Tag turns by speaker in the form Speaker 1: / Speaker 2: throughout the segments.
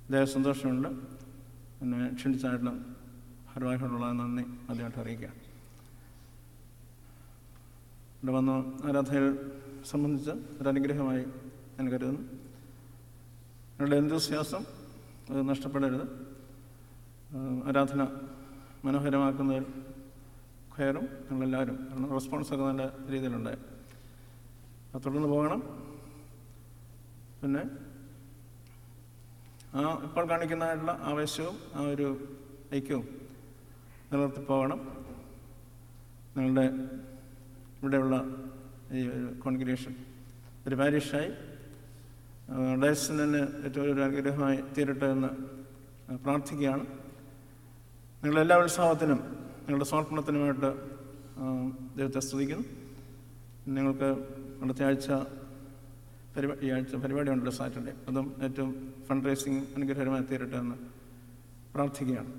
Speaker 1: അദ്ദേഹം സന്തോഷമുണ്ട് എന്നെ ക്ഷണിച്ചായിട്ടുള്ള ഭാരവാഹികളോടുള്ള നന്ദി ആദ്യമായിട്ട് അറിയിക്കുകയാണ് ഇവിടെ വന്ന് ആരാധനയിൽ സംബന്ധിച്ച് ഒരനുഗ്രഹമായി ഞാൻ കരുതുന്നു നിങ്ങളുടെ എന്തുസ്യാസം അത് നഷ്ടപ്പെടരുത് ആ, ആരാധന മനോഹരമാക്കുന്നതിൽ ഖയറും ഞങ്ങളെല്ലാവരും കാരണം റെസ്പോൺസൊക്കെ നല്ല രീതിയിലുണ്ടായി അത് തുടർന്ന് പോകണം പിന്നെ ആ ഇപ്പോൾ കാണിക്കുന്നതായിട്ടുള്ള ആവേശവും ആ ഒരു ഐക്യവും നിലനിർത്തി പോകണം നിങ്ങളുടെ ഇവിടെയുള്ള ഈ ഒരു കോൺഗ്രിഗേഷൻ ഒരു പാരീഷായി ഡയസിന് തന്നെ ഏറ്റവും ഒരു അനുഗ്രഹമായി തീരട്ടെ എന്ന് പ്രാർത്ഥിക്കുകയാണ് നിങ്ങളുടെ എല്ലാ ഉത്സവത്തിനും നിങ്ങളുടെ സമർപ്പണത്തിനുമായിട്ട് ആ, ദൈവത്തെ സ്തുതിക്കുന്നു നിങ്ങൾക്ക് അടുത്ത ആഴ്ച പരിപാടി ഈ ആഴ്ച പരിപാടിയുണ്ടല്ലോ സാറ്റർഡേ അതും ഏറ്റവും ഫണ്ട് റേസിംഗ് അനുഗ്രഹകരമായി തീരട്ടെ എന്ന് പ്രാർത്ഥിക്കുകയാണ്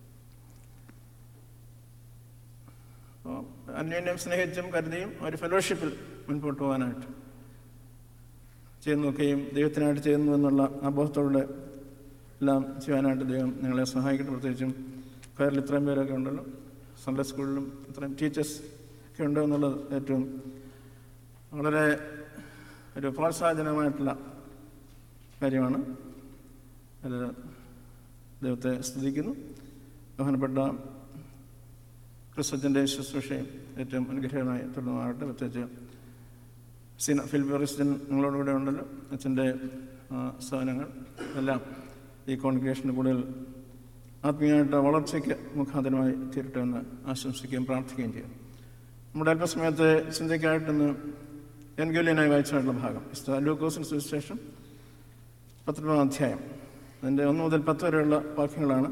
Speaker 1: അപ്പോൾ അന്യോന്യം സ്നേഹിച്ചും കരുതിയും ഒരു ഫെലോഷിപ്പിൽ മുൻപോട്ട് പോകാനായിട്ട് ചെയ്യുന്നൊക്കെയും ദൈവത്തിനായിട്ട് ചെയ്യുന്നു എന്നുള്ള ആ ബോധത്തോടെ എല്ലാം ചെയ്യാനായിട്ട് ദൈവം നിങ്ങളെ സഹായിക്കട്ടെ പ്രത്യേകിച്ചും കയറിൽ ഇത്രയും പേരൊക്കെ ഉണ്ടല്ലോ സൺഡേ സ്കൂളിലും ഇത്രയും ടീച്ചേഴ്സ് ഒക്കെ ഉണ്ട് എന്നുള്ളത് ഏറ്റവും വളരെ ഒരു പ്രോത്സാഹജനകമായിട്ടുള്ള കാര്യമാണ് അത് ദൈവത്തെ സ്തുതിക്കുന്നു ബഹുമാനപ്പെട്ട ക്രിസ്തുവിൻ്റെ ശുശ്രൂഷയും ഏറ്റവും അനുഗ്രഹമായി തുടർന്നുമാകട്ടെ പ്രത്യേകിച്ച് സീന ഫിലിപ്പറിസ്റ്റൻ നിങ്ങളോടുകൂടെ ഉണ്ടല്ലോ അച്ഛൻ്റെ സഹനങ്ങൾ എല്ലാം ഈ കോൺഗ്രിഗേഷന് കൂടുതൽ ആത്മീയമായിട്ട് വളർച്ചയ്ക്ക് മുഖാന്തരമായി തീരട്ടെ എന്ന് ആശംസിക്കുകയും പ്രാർത്ഥിക്കുകയും ചെയ്യും നമ്മുടെ അല്പസമയത്തെ ചിന്തയ്ക്കായിട്ടൊന്ന് എൻഗുലിയനായി വായിച്ചായിട്ടുള്ള ഭാഗം ലൂക്കോസിൻ സുവിശേഷം പത്തൊമ്പതാം അധ്യായം അതിൻ്റെ ഒന്ന് മുതൽ പത്ത് വരെയുള്ള വാക്യങ്ങളാണ്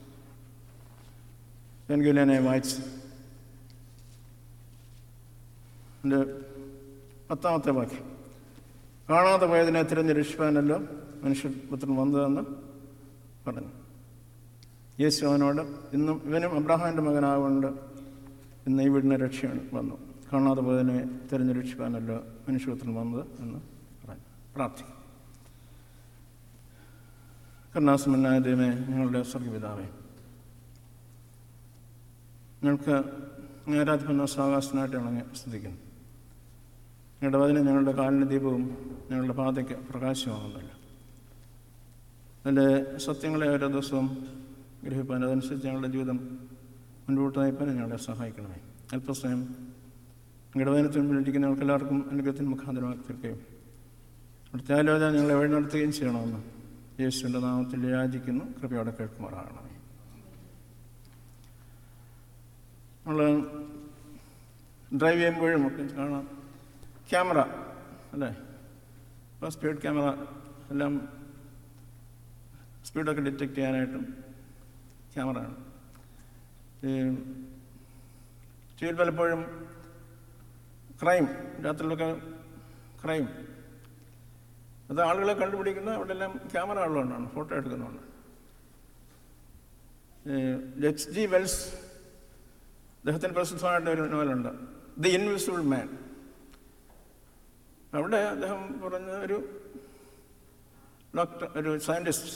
Speaker 1: എൻഗുലിയനായി വായിച്ചത് എൻ്റെ പത്താമത്തെ വാക്യം കാണാതെ പോയതിനെ തിരഞ്ഞെടുപ്പാനല്ലോ മനുഷ്യപുത്രൻ വന്നതെന്ന് പറഞ്ഞു യേശു അവനോട് ഇന്നും ഇവനും അബ്രഹാമിൻ്റെ മകനാകൊണ്ട് ഇന്ന് ഈ വീടിന് രക്ഷയാണ് വന്നു കാണാതെ പോയതിനെ തിരഞ്ഞെടുപ്പാനല്ലോ മനുഷ്യപുത്രൻ വന്നത് എന്ന് പറഞ്ഞു പ്രാർത്ഥിക്കും കരുണാസമന്നായ ദൈവമേ ഞങ്ങളുടെ സ്വർഗപിതാവേ ഞങ്ങൾക്ക് ആരാധിക്കുന്ന സാവകാശനായിട്ട് ഞങ്ങളെ സ്തുതിക്കുന്നു ഞങ്ങളുടെ വചനം ഞങ്ങളുടെ കാലിന് ദീപവും ഞങ്ങളുടെ പാതയ്ക്ക് പ്രകാശമാകുന്നല്ലോ അതിൻ്റെ സത്യങ്ങളെ ഓരോ ദിവസവും ഗ്രഹിപ്പാൻ അതനുസരിച്ച് ഞങ്ങളുടെ ജീവിതം മുൻപോട്ട് നയിപ്പാൻ ഞങ്ങളെ സഹായിക്കണമേ അല്പസമയം ഞങ്ങളുടെ വചനത്തിന് മുന്നിലിരിക്കുന്ന ഞങ്ങൾക്ക് എല്ലാവർക്കും അനുഗ്രഹത്തിന് മുഖാന്തരമാക്കി തീർക്കുകയും അവിടുത്തെ ആലോചന ഞങ്ങളെ വഴി നടത്തുകയും ചെയ്യണമെന്ന് യേശുവിൻ്റെ നാമത്തിൽ യാചിക്കുന്നു കൃപയോടെ കേൾക്കുമാറാകണമേ നമ്മൾ ഡ്രൈവ് ചെയ്യുമ്പോഴും ഒക്കെ കാണാം ക്യാമറ അല്ലേ ഇപ്പോൾ സ്പീഡ് ക്യാമറ എല്ലാം സ്പീഡൊക്കെ ഡിറ്റക്റ്റ് ചെയ്യാനായിട്ടും ക്യാമറയാണ് ഈ ടി വിയിൽ പലപ്പോഴും ക്രൈം രാത്രിയിലൊക്കെ ക്രൈം അത് ആളുകളെ കണ്ടുപിടിക്കുന്ന അവിടെ എല്ലാം ക്യാമറ ഉള്ളതുകൊണ്ടാണ് ഫോട്ടോ എടുക്കുന്നതുകൊണ്ട് എച്ച് ജി വെൽസ് അദ്ദേഹത്തിന് പ്രസിദ്ധമായിട്ട് ഒരു നോവലുണ്ട് ദി ഇൻവിസിബിൾ മാൻ അവിടെ അദ്ദേഹം പറഞ്ഞ ഒരു ഡോക്ടർ ഒരു സയൻറ്റിസ്റ്റ്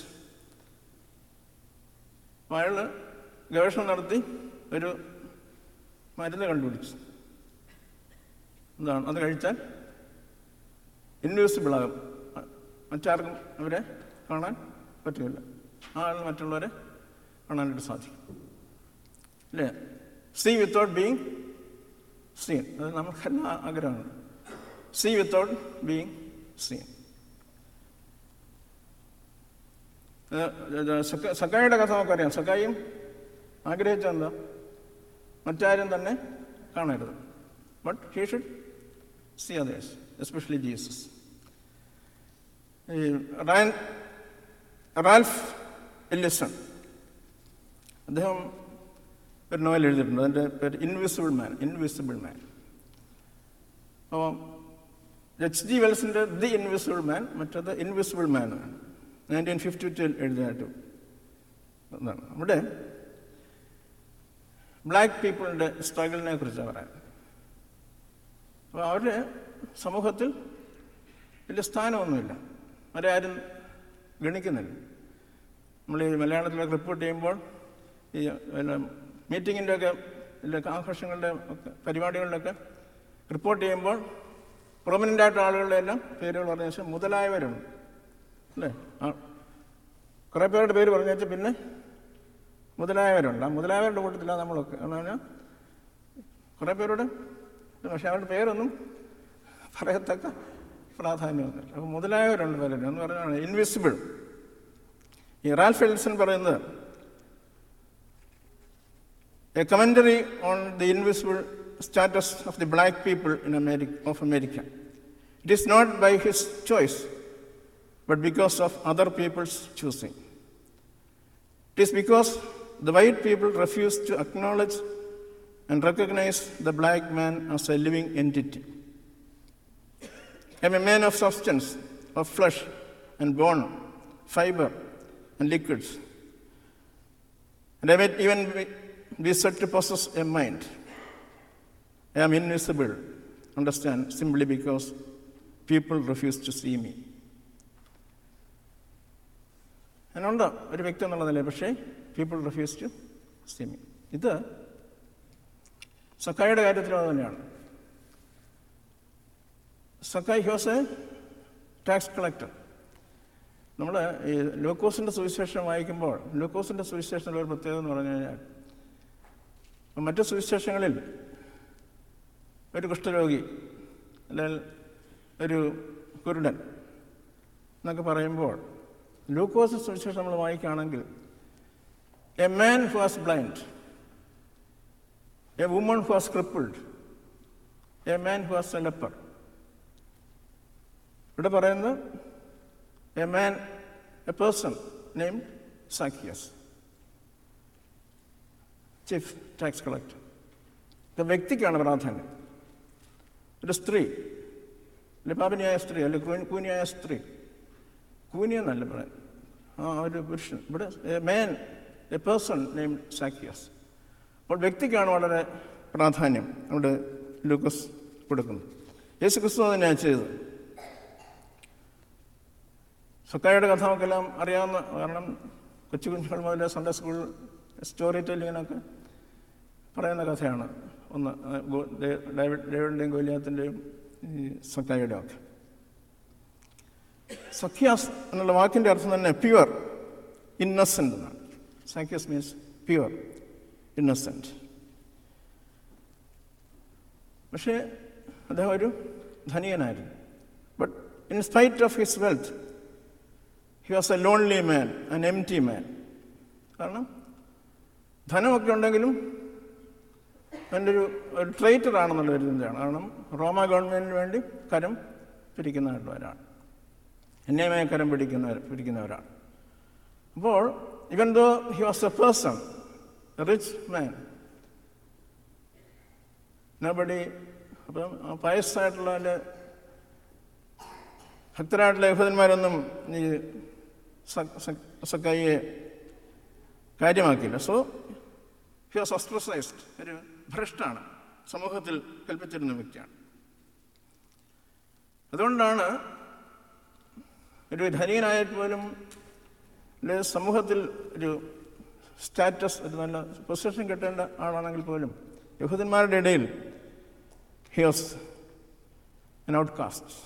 Speaker 1: അയാൾ ഗവേഷണം നടത്തി ഒരു മരുന്ന് കണ്ടുപിടിച്ചു എന്താണ് അത് കഴിച്ചാൽ ഇൻവിസിബിൾ ആകും മറ്റാർക്കും അവരെ കാണാൻ പറ്റില്ല ആ ആൾ മറ്റുള്ളവരെ കാണാനായിട്ട് സാധിക്കും അല്ലേ സീ വിത്തൗട്ട് ബീങ് സീൻ അത് നമുക്കെല്ലാം ആഗ്രഹമാണ് സീ വിത്തൗട്ട് ബീങ് സീൻ സക്കായിയുടെ കഥ നമുക്കറിയാം സക്കായും ആഗ്രഹിച്ചെന്താ മറ്റാരും തന്നെ കാണരുത് but he should see others especially Jesus ഈ റാൻ റാൽഫ് എല്ലിസൺ അദ്ദേഹം ഒരു നോവൽ എഴുതിയിട്ടുണ്ട് അതിൻ്റെ പേര് ഇൻവിസിബിൾ മാൻ ഇൻവിസിബിൾ മാൻ അപ്പോൾ എച്ച് ജി വെൽസിൻ്റെ ദി ഇൻവിസിബിൾ മാൻ മറ്റത് invisible man nineteen fifty two എഴുതിയായിട്ട് എന്താണ് അവിടെ ബ്ലാക്ക് പീപ്പിളിൻ്റെ സ്ട്രഗിളിനെ കുറിച്ചാണ് പറയാൻ അപ്പോൾ അവരുടെ സമൂഹത്തിൽ വലിയ സ്ഥാനമൊന്നുമില്ല അവരെ ആരും ഗണിക്കുന്നില്ല നമ്മൾ ഈ മലയാളത്തിലൊക്കെ റിപ്പോർട്ട് ചെയ്യുമ്പോൾ ഈ പിന്നെ മീറ്റിങ്ങിൻ്റെയൊക്കെ ഇതിലൊക്കെ ആഘോഷങ്ങളുടെ ഒക്കെ പരിപാടികളിലൊക്കെ റിപ്പോർട്ട് ചെയ്യുമ്പോൾ പ്രൊമിനൻ്റ് ആയിട്ട് ആളുകളുടെ എല്ലാം പേരുകൾ പറഞ്ഞ ശേഷം മുതലായവരുണ്ട് അല്ലേ ആ കുറേ പേരുടെ പേര് പറഞ്ഞു വെച്ചാൽ പിന്നെ മുതലായവരുണ്ട് ആ മുതലായവരുടെ കൂട്ടത്തിലാണ് നമ്മളൊക്കെ എന്ന് പറഞ്ഞാൽ കുറേ പേരുടെ പക്ഷേ അവരുടെ പേരൊന്നും പറയത്തക്ക പ്രാധാന്യമൊന്നുമില്ല അപ്പോൾ മുതലായവരുണ്ട് പലരും എന്ന് പറഞ്ഞാൽ ഇൻവിസിബിൾ ഈ റാൽഫ് എൽസൺ പറയുന്നത് a commentary on the invisible status of the black people in America of America it is not by his choice but because of other people's choosing. It is because the white people refuse to acknowledge and recognize the black man as a living entity. I am a man of substance, of flesh and bone, fiber and liquids. And I might even be, be said to possess a mind. I am invisible, understand, simply because people refuse to see me. ഞാനുണ്ട് ഒരു വ്യക്തി എന്നുള്ള നിലയിൽ പക്ഷേ people refuse to see me ഇത് സക്കായിയുടെ കാര്യത്തിലും അത് തന്നെയാണ് സക്കായി ഹ്യോസ് എ ടാക്സ് കളക്ടർ നമ്മൾ ഈ ലൂക്കോസിൻ്റെ സുവിശേഷം വായിക്കുമ്പോൾ ലൂക്കോസിൻ്റെ സുവിശേഷത്തിൻ്റെ ഒരു പ്രത്യേകത എന്ന് പറഞ്ഞു കഴിഞ്ഞാൽ മറ്റു സുവിശേഷങ്ങളിൽ ഒരു കുഷ്ഠരോഗി അല്ലെങ്കിൽ ഒരു കുരുടൻ എന്നൊക്കെ പറയുമ്പോൾ ലൂക്കോസ് സുവിശേഷം നമ്മൾ വായിക്കുകയാണെങ്കിൽ a man who was blind a woman who was crippled a man who was a leper ഇവിടെ പറയുന്നത് a man a person name Zacchaeus chief tax collector ഇത് വ്യക്തിക്കാണ് പ്രാധാന്യം ഒരു സ്ത്രീ അല്ലെ പാപിനിയായ സ്ത്രീ അല്ലെ കൂനിയായ സ്ത്രീ കൂനിയെന്നല്ല പറയാൻ ആ ഒരു പുരുഷൻ ഇവിടെ man a person name Zacchaeus അപ്പോൾ വ്യക്തിക്കാണ് വളരെ പ്രാധാന്യം അവിടെ ലൂക്കസ് കൊടുക്കുന്നത് യേശു ക്രിസ്തു തന്നെയാണ് ചെയ്തത് സക്കായുടെ കഥ നമുക്കെല്ലാം അറിയാവുന്ന കാരണം കൊച്ചു കുഞ്ഞുങ്ങൾ മുതൽ സൺഡേ സ്കൂൾ സ്റ്റോറി ടെല്ലിങ്ങിനൊക്കെ പറയുന്ന കഥയാണ് ഒന്ന് ഡേവിഡ് ഡേവിഡിൻ്റെയും ഗോലിയാത്തിൻ്റെയും ഈ സക്കായുടെ ഒക്കെ സഖ്യാസ് എന്നുള്ള വാക്കിൻ്റെ അർത്ഥം തന്നെ പ്യുവർ ഇന്നസെൻ്റ് എന്നാണ് സഖ്യസ് മീൻസ് പ്യുവർ ഇന്നസെൻ്റ് പക്ഷേ അദ്ദേഹം ഒരു ധനികനായിരുന്നു but in spite of his wealth he was a lonely man an M T മാൻ കാരണം ധനമൊക്കെ ഉണ്ടെങ്കിലും എൻ്റെ ഒരു ഒരു ട്രേറ്റർ ആണെന്നുള്ള ഒരു ചിന്തയാണ് കാരണം റോമ ഗവൺമെൻറ്റിന് വേണ്ടി കരം പിരിക്കുന്നതായിട്ടുള്ളവരാണ് അന്യായമായ കരം പിടിക്കുന്നവർ പിടിക്കുന്നവരാണ് അപ്പോൾ ഇവൻ though he was a person rich man nobody അപ്പം വയസ്സായിട്ടുള്ള അതിൻ്റെ ഭക്തരായിട്ടുള്ള യഹൂദന്മാരൊന്നും ഈ സക്കായിയെ കാര്യമാക്കിയില്ല സോ ഹി വാസ് ഓസ്ട്രസൈസ്ഡ് ഒരു ഭ്രഷ്ടാണ് സമൂഹത്തിൽ കൽപ്പിച്ചിരുന്ന വ്യക്തിയാണ് അതുകൊണ്ടാണ് ഒരു ധനികനായിട്ട് പോലും സമൂഹത്തിൽ ഒരു സ്റ്റാറ്റസ് ഒരു നല്ല പൊസിഷൻ കിട്ടേണ്ട ആളാണെങ്കിൽ പോലും യഹൂദന്മാരുടെ ഇടയിൽ ഹി വാസ് എൻ ഔട്ട്കാസ്റ്റ്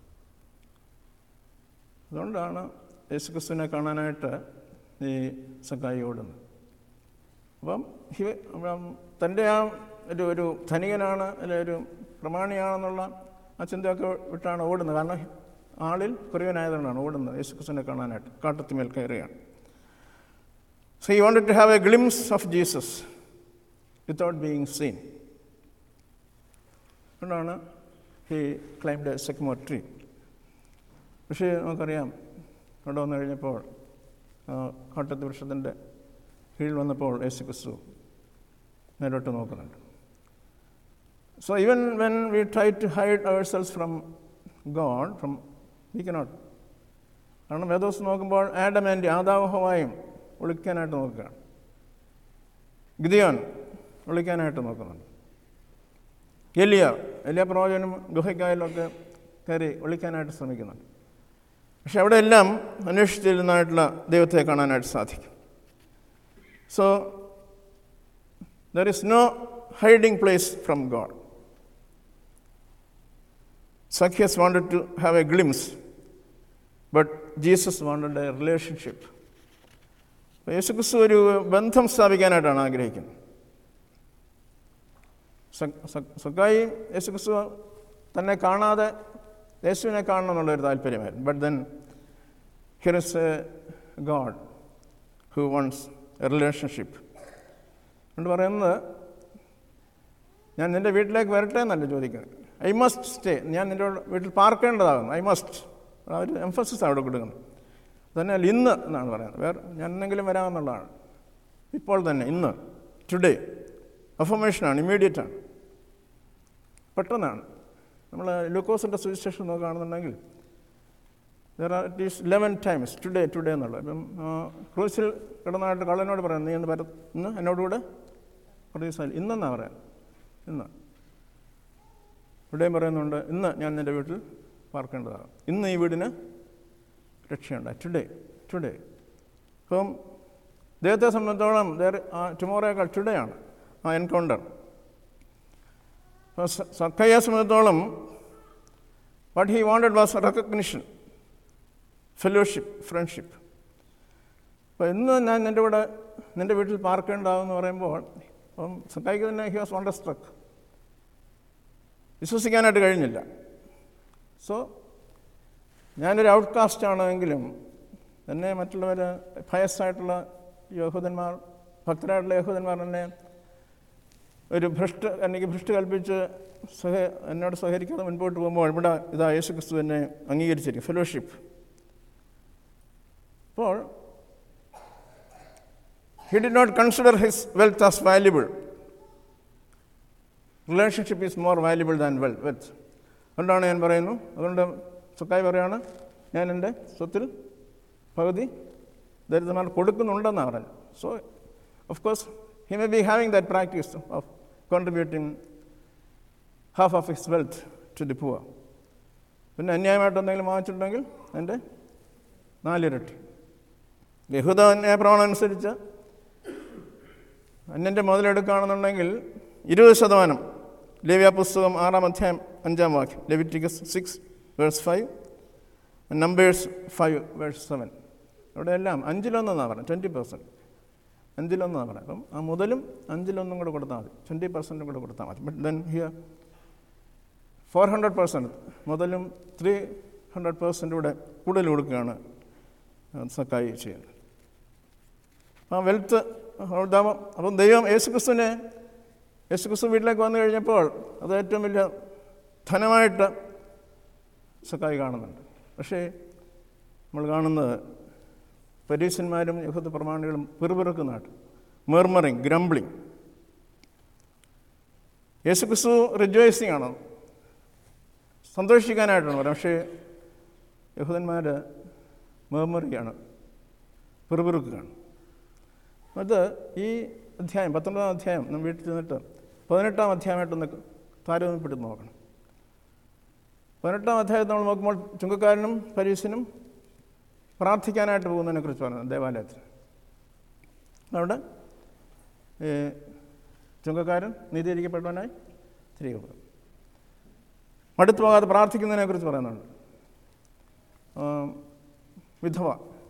Speaker 1: അതുകൊണ്ടാണ് യേശുക്രിസ്തുവിനെ കാണാനായിട്ട് ഈ സക്കായി ഓടുന്നത് അപ്പം ഹി തൻ്റെ ആ ഒരു ഒരു ധനികനാണ് അല്ലെ ഒരു പ്രമാണിയാണെന്നുള്ള ആ ചിന്തയൊക്കെ വിട്ടാണ് ഓടുന്നത് കാരണം ആളിൽ കുറിയനായതുകൊണ്ടാണ് ഓടുന്നത് യേശുക്രിസ്തുവിനെ കാണാനായിട്ട് കാട്ടത്തിമേൽ കയറുകയാണ് so he wanted to have a glimpse of Jesus without being seen അതുകൊണ്ടാണ് he climbed a sycamore tree പക്ഷേ നമുക്കറിയാം അവിടെ വന്നു കഴിഞ്ഞപ്പോൾ കാട്ടത്തി വൃക്ഷത്തിൻ്റെ കീഴിൽ വന്നപ്പോൾ യേശു ക്രിസ്തു നേരോട്ട് നോക്കുന്നുണ്ട് so even when we try to hide ourselves from God from we cannot കാരണം വേദോസ് നോക്കുമ്പോൾ ആഡം ആൻഡ് ആദാവഹമായും ഒളിക്കാനായിട്ട് നോക്കുകയാണ് ഗിദിയോൻ ഒളിക്കാനായിട്ട് നോക്കുന്നുണ്ട് എലിയ എലിയ പ്രവചനം ഗുഹയ്ക്കായാലൊക്കെ കയറി ഒളിക്കാനായിട്ട് ശ്രമിക്കുന്നുണ്ട് പക്ഷെ അവിടെയെല്ലാം അന്വേഷിച്ചിരുന്നതായിട്ടുള്ള ദൈവത്തെ കാണാനായിട്ട് സാധിക്കും so there is no hiding place from God Zacchaeus wanted to have a glimpse but Jesus wanted a relationship യേശുക്രിസ്തു ഒരു ബന്ധം സ്ഥാപിക്കാനായിട്ടാണ് ആഗ്രഹിക്കുന്നത് സക്കായി യേശുക്രിസ്തു തന്നെ കാണാതെ യേശുവിനെ കാണണം എന്നുള്ളൊരു താല്പര്യമായിരുന്നു but then here is a God who wants a relationship അതുകൊണ്ട് പറയുന്നത് ഞാൻ നിൻ്റെ വീട്ടിലേക്ക് വരട്ടെ എന്നല്ല ചോദിക്കുന്നത് ഐ മസ്റ്റ് സ്റ്റേ ഞാൻ നിൻ്റെ വീട്ടിൽ പാർക്കേണ്ടതാകുന്നു ഐ മസ്റ്റ് ആ ഒരു എംഫസിസ് അവിടെ കൊടുക്കുന്നു തന്നാൽ ഇന്ന് എന്നാണ് പറയുന്നത് വേറെ ഞാൻ എന്തെങ്കിലും വരാമെന്നുള്ളതാണ് ഇപ്പോൾ തന്നെ ഇന്ന് ടുഡേ അഫർമേഷനാണ് ഇമ്മീഡിയറ്റ് ആണ് പെട്ടെന്നാണ് നമ്മൾ ലൂക്കോസിൻ്റെ സുവിശേഷം നോക്കുകയാണെന്നുണ്ടെങ്കിൽ there are at least eleven times today today എന്നുള്ളത് ഇപ്പം ക്രൂസിൽ കിടന്നായിട്ട് കള്ളനോട് പറയാം നീ എന്ന് വര ഇന്ന് എന്നോടുകൂടെ പ്രതീക്ഷ ഇന്നെന്നാണ് പറയാൻ ഇന്ന് ഇവിടെയും പറയുന്നുണ്ട് ഇന്ന് ഞാൻ നിൻ്റെ വീട്ടിൽ പാർക്കേണ്ടതാണ് ഇന്ന് ഈ വീടിന് രക്ഷയുണ്ടായി ടുഡേ ടുഡേ അപ്പം ദൈവത്തെ സംബന്ധിച്ചോളം ടുമോറോയേക്കാൾ ടുഡേ ആണ് ആ എൻകൗണ്ടർ അപ്പോൾ സക്കയെ സംബന്ധിച്ചോളം what he wanted was recognition fellowship friendship അപ്പോൾ ഇന്ന് ഞാൻ നിൻ്റെ കൂടെ നിൻ്റെ വീട്ടിൽ പാർക്കേണ്ടാവെന്ന് പറയുമ്പോൾ അപ്പം സക്കായിക്ക് തന്നെ ഹി വാസ് വണ്ടർ സ്ട്രക്ക് വിശ്വസിക്കാനായിട്ട് കഴിഞ്ഞില്ല സോ ഞാനൊരു ഔട്ട്കാസ്റ്റ് ആണെങ്കിലും എന്നെ മറ്റുള്ളവർ ഭയസ്സായിട്ടുള്ള യഹൂദന്മാർ ഭക്തരായിട്ടുള്ള യഹൂദന്മാർ എന്നെ ഒരു ഭ്രഷ്ട് എനിക്ക് ഭ്രഷ്ട് കൽപ്പിച്ച് സഹ എന്നോട് സഹകരിക്കാതെ മുൻപോട്ട് പോകുമ്പോൾ ഇവിടെ ഇതാ യേശു ക്രിസ്തു എന്നെ അംഗീകരിച്ചിരിക്കും ഫെലോഷിപ്പ് അപ്പോൾ he did not consider his wealth as valuable relationship is more valuable than well wealth അതുകൊണ്ടാണ് ഞാൻ പറയുന്നു അതുകൊണ്ട് സുക്കായി പറയാണ് ഞാൻ എൻ്റെ സ്വത്തിൽ പകുതി ദരിദ്രന്മാർ കൊടുക്കുന്നുണ്ടെന്നാണ് പറഞ്ഞത് so of course he may be having that practice of contributing half of his wealth to the poor പിന്നെ അന്യായമായിട്ട് എന്തെങ്കിലും വാങ്ങിച്ചിട്ടുണ്ടെങ്കിൽ എൻ്റെ നാലിരട്ടി യഹൂദ ന്യായപ്രമാണം അനുസരിച്ച് അന്യൻ്റെ മുതലെടുക്കുകയാണെന്നുണ്ടെങ്കിൽ ഇരുപത് ശതമാനം ലേവ്യ പുസ്തകം ആറാം അധ്യായം അഞ്ചാം വാക്യം Leviticus six verse five numbers five verse seven ഇവിടെയെല്ലാം അഞ്ചിലൊന്നെന്നാണ് പറയുന്നത് ട്വൻറ്റി പെർസെൻറ്റ് അഞ്ചിലൊന്നാണ് പറയുന്നത് അപ്പം ആ മുതലും അഞ്ചിലൊന്നും കൂടെ കൊടുത്താൽ മതി ട്വൻറ്റി പെർസെൻറ്റും കൂടെ കൊടുത്താൽ മതി but then here four hundred percent മുതലും ത്രീ ഹൺഡ്രഡ് പെർസെൻറ്റ് കൂടെ കൂടുതൽ കൊടുക്കുകയാണ് സക്കായി ചെയ്യുന്നത് ആ വെൽത്ത് ദാമം അപ്പം ദൈവം യേശുക്രിസ്തുവിനെ യേശുക്രിസ്തു വീട്ടിലേക്ക് വന്നു കഴിഞ്ഞപ്പോൾ അത് ഏറ്റവും വലിയ ധനമായിട്ട് സക്കായി കാണുന്നുണ്ട് പക്ഷേ നമ്മൾ കാണുന്നത് പരീശന്മാരും യഹൂദ പ്രമാണികളും പിറുപിറുക്കുന്നതായിട്ട് മെർമറിങ് ഗ്രംബ്ലിങ് യേശുക്രിസ്തു റിജോയ്സിങ് ആണ് സന്തോഷിക്കാനായിട്ടാണ് പറയുന്നത് പക്ഷേ യഹൂദന്മാർ മെർമറിയാണ് പിറുപിറുക്കുകയാണ് അത് ഈ അധ്യായം പത്തൊമ്പതാം അധ്യായം നമ്മൾ വീട്ടിൽ ചെന്നിട്ട് പതിനെട്ടാം അധ്യായമായിട്ടൊന്ന് താരതമ്യപ്പെടുത്തി നോക്കണം പതിനെട്ടാം അധ്യായത്തിൽ നമ്മൾ നോക്കുമ്പോൾ ചുങ്കക്കാരനും പരീശനും പ്രാർത്ഥിക്കാനായിട്ട് പോകുന്നതിനെ കുറിച്ച് പറയുന്നത് ദേവാലയത്തിൽ അവിടെ ഈ ചുങ്കക്കാരൻ നീതീകരിക്കപ്പെട്ടവനായി തിരികെ പോകും മടുത്തു പോകാതെ പ്രാർത്ഥിക്കുന്നതിനെ കുറിച്ച് പറയുന്നുണ്ട് വിധവ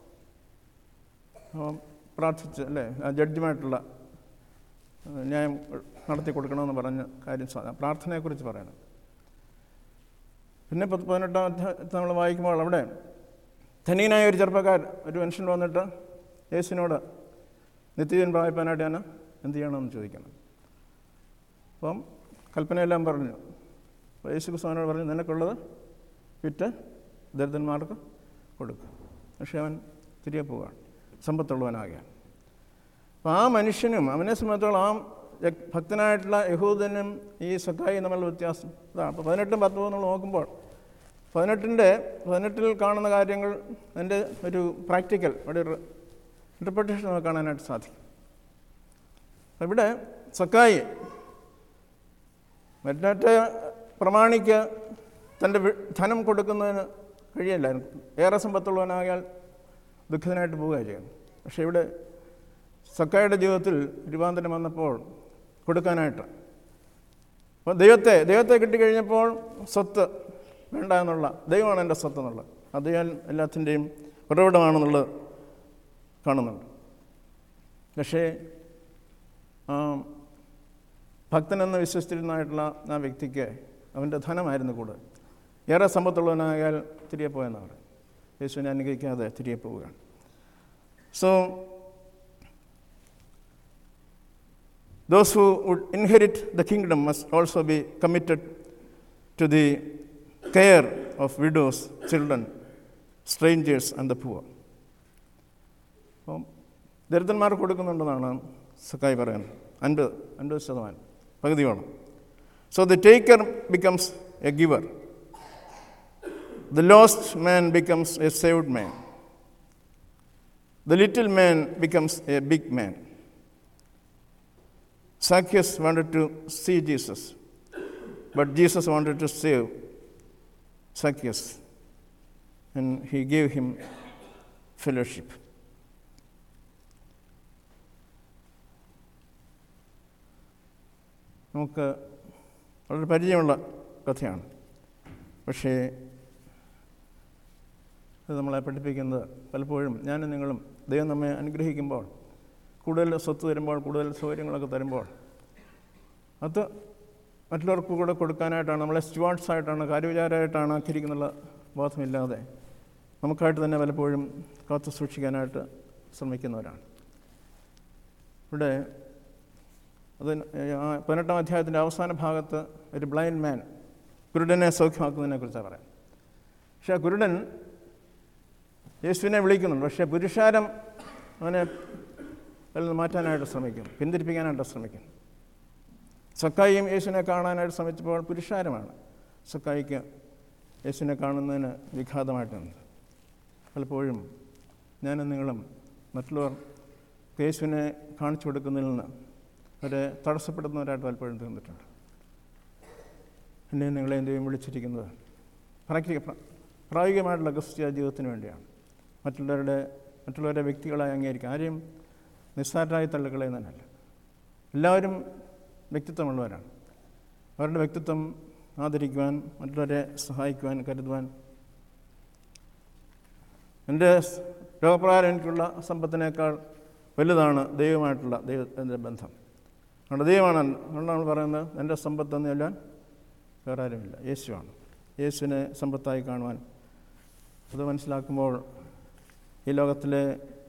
Speaker 1: പ്രാർത്ഥിച്ച് അല്ലേ ആ ജഡ്ജിമായിട്ടുള്ള ന്യായം നടത്തി കൊടുക്കണമെന്ന് പറഞ്ഞ കാര്യം പ്രാർത്ഥനയെക്കുറിച്ച് പറയണം പിന്നെ പത്ത് പതിനെട്ടാം അധ്യായത്തിൽ നമ്മൾ വായിക്കുമ്പോൾ അവിടെ ധനീനായ ഒരു ചെറുപ്പക്കാരൻ ഒരു മനുഷ്യൻ വന്നിട്ട് യേശുവിനോട് നിത്യജീവൻ പ്രായപ്പാനായിട്ട് ഞാൻ എന്ത് ചെയ്യണമെന്ന് ചോദിക്കണം അപ്പം കൽപ്പനയെല്ലാം പറഞ്ഞു അപ്പോൾ യേശു ക്രിസ്തുവിനോട് പറഞ്ഞു നിനക്കുള്ളത് വിറ്റ് ദരിദ്രന്മാർക്ക് കൊടുക്കുക പക്ഷേ അവൻ തിരികെ പോവുകയാണ് സമ്പത്തുള്ളവനാകുകയാണ് അപ്പോൾ ആ മനുഷ്യനും അവനെ സംബന്ധിച്ചോളം ആ ഭക്തനായിട്ടുള്ള യഹൂദനും ഈ സഖായി തമ്മിലുള്ള വ്യത്യാസം ഇതാണ് അപ്പോൾ പതിനെട്ടും പത്തും നമ്മൾ നോക്കുമ്പോൾ പതിനെട്ടിൻ്റെ പതിനെട്ടിൽ കാണുന്ന കാര്യങ്ങൾ അതിൻ്റെ ഒരു പ്രാക്ടിക്കൽ ഒരു ഇൻ്റർപ്രിട്ടേഷൻ നമുക്ക് കാണാനായിട്ട് സാധിക്കും ഇവിടെ സക്കായി മറ്റേ പ്രമാണിക്ക് തൻ്റെ ധനം കൊടുക്കുന്നതിന് കഴിയില്ലായിരുന്നു ഏറെ സമ്പത്തുള്ളവനായാൽ ദുഃഖിതനായിട്ട് പോവുകയാണ് ചെയ്യുന്നത് പക്ഷേ ഇവിടെ സക്കായുടെ ജീവിതത്തിൽ രൂപാന്തരം വന്നപ്പോൾ കൊടുക്കാനായിട്ട് അപ്പോൾ ദൈവത്തെ ദൈവത്തെ കിട്ടിക്കഴിഞ്ഞപ്പോൾ സ്വത്ത് വേണ്ട എന്നുള്ള ദൈവമാണ് എൻ്റെ സ്വത്ത് എന്നുള്ളത് അത് ഞാൻ എല്ലാത്തിൻ്റെയും ഉറവിടമാണെന്നുള്ളത് കാണുന്നുണ്ട് പക്ഷേ ആ, ഭക്തനെന്ന് വിശ്വസിച്ചിരുന്നതായിട്ടുള്ള ആ വ്യക്തിക്ക് അവൻ്റെ ധനമായിരുന്നു കൂടുതൽ ഏറെ സമ്പത്തുള്ളവനായാൽ തിരികെ പോയെന്നാണ് യേശുവിനെ അനുഗ്രഹിക്കാതെ തിരികെ പോവുകയാണ് so Those who would inherit the kingdom must also be committed to the care of widows, children, strangers, and the poor. അപ്പം ദരിദ്രന്മാർക്ക് കൊടുക്കുന്നുണ്ടെന്നാണ് സക്കായി പറയുന്നത് അൻപത് അൻപത് ശതമാനം പകുതിയോളം so the taker becomes a giver the lost man becomes a saved man the little man becomes a big man Zacchaeus wanted to see Jesus, but Jesus wanted to save Zacchaeus, and he gave him fellowship. നമുക്ക് വളരെ പരിചയമുള്ള കഥയാണ് പക്ഷേ ഇത് നമ്മളെ പഠിപ്പിക്കുന്നത് പലപ്പോഴും ഞാനും നിങ്ങളും ദൈവം നമ്മെ അനുഗ്രഹിക്കുമ്പോൾ കൂടുതൽ സ്വത്ത് തരുമ്പോൾ കൂടുതൽ സൗകര്യങ്ങളൊക്കെ തരുമ്പോൾ അത് മറ്റുള്ളവർക്ക് കൂടെ കൊടുക്കാനായിട്ടാണ് നമ്മളെ സ്റ്റുവാർട്സ് ആയിട്ടാണ് കാര്യവിചാരമായിട്ടാണ് ആക്കിയിരിക്കുന്നുള്ള ബോധമില്ലാതെ നമുക്കായിട്ട് തന്നെ പലപ്പോഴും കാത്തു സൂക്ഷിക്കാനായിട്ട് ശ്രമിക്കുന്നവരാണ് ഇവിടെ അത് ആ പതിനെട്ടാം അധ്യായത്തിൻ്റെ അവസാന ഭാഗത്ത് ഒരു ബ്ലൈൻഡ് മാൻ കുരുടനെ സൗഖ്യമാക്കുന്നതിനെ കുറിച്ചാണ് പറയാം പക്ഷേ ആ കുരുടൻ യേശുവിനെ വിളിക്കുന്നുണ്ട് പക്ഷേ പുരുഷാരം അവനെ അതിൽ നിന്ന് മാറ്റാനായിട്ട് ശ്രമിക്കും പിന്തിരിപ്പിക്കാനായിട്ട് ശ്രമിക്കും സക്കായിയും യേശുവിനെ കാണാനായിട്ട് ശ്രമിച്ചപ്പോൾ പുരുഷാരമാണ് സക്കായിക്ക് യേശുവിനെ കാണുന്നതിന് വിഘാതമായിട്ട് നിന്നത് പലപ്പോഴും ഞാനും നിങ്ങളും മറ്റുള്ളവർ യേശുവിനെ കാണിച്ചു കൊടുക്കുന്നതിൽ നിന്ന് അവരെ തടസ്സപ്പെടുന്നവരായിട്ട് പലപ്പോഴും തീർന്നിട്ടുണ്ട് എന്നെയും നിങ്ങളെയും ദൈവം വിളിച്ചിരിക്കുന്നത് പ്രാക്ടിക പ്രായോഗികമായിട്ടുള്ള ക്രിസ്ത്യ ജീവിതത്തിന് വേണ്ടിയാണ് മറ്റുള്ളവരുടെ മറ്റുള്ളവരുടെ വ്യക്തികളായി അംഗീകരിക്കുക ആരെയും നിസ്സാരരായി തള്ളിക്കളയുന്നതിനല്ല എല്ലാവരും വ്യക്തിത്വമുള്ളവരാണ് അവരുടെ വ്യക്തിത്വം ആദരിക്കുവാൻ മറ്റുള്ളവരെ സഹായിക്കുവാൻ കരുതുവാൻ എൻ്റെ രോഗപ്രകാരം എനിക്കുള്ള സമ്പത്തിനേക്കാൾ വലുതാണ് ദൈവമായിട്ടുള്ള ദൈവത്തിൻ്റെ ബന്ധം അതുകൊണ്ട് ദൈവമാണ് അതുകൊണ്ട് നമ്മൾ പറയുന്നത് എൻ്റെ സമ്പത്തെന്ന് ചൊല്ലാൻ വേറെ ആരുമില്ല യേശുവാണ് യേശുവിനെ സമ്പത്തായി കാണുവാൻ അത് മനസ്സിലാക്കുമ്പോൾ ഈ ലോകത്തിലെ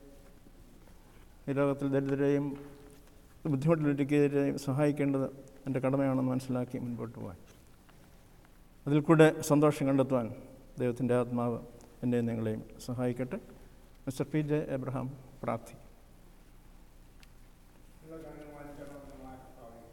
Speaker 1: ഈ ലോകത്തിൽ ദരിദ്രരെയും ബുദ്ധിമുട്ടിലിരിക്കുന്നവരെയും സഹായിക്കേണ്ടത് എൻ്റെ കടമയാണെന്ന് മനസ്സിലാക്കി മുൻപോട്ട് പോകാൻ അതിൽ കൂടെ സന്തോഷം കണ്ടെത്തുവാൻ ദൈവത്തിൻ്റെ ആത്മാവ് എന്നെയും നിങ്ങളെയും സഹായിക്കട്ടെ മിസ്റ്റർ പി ജെ എബ്രഹാം പ്രാർത്ഥിക്കും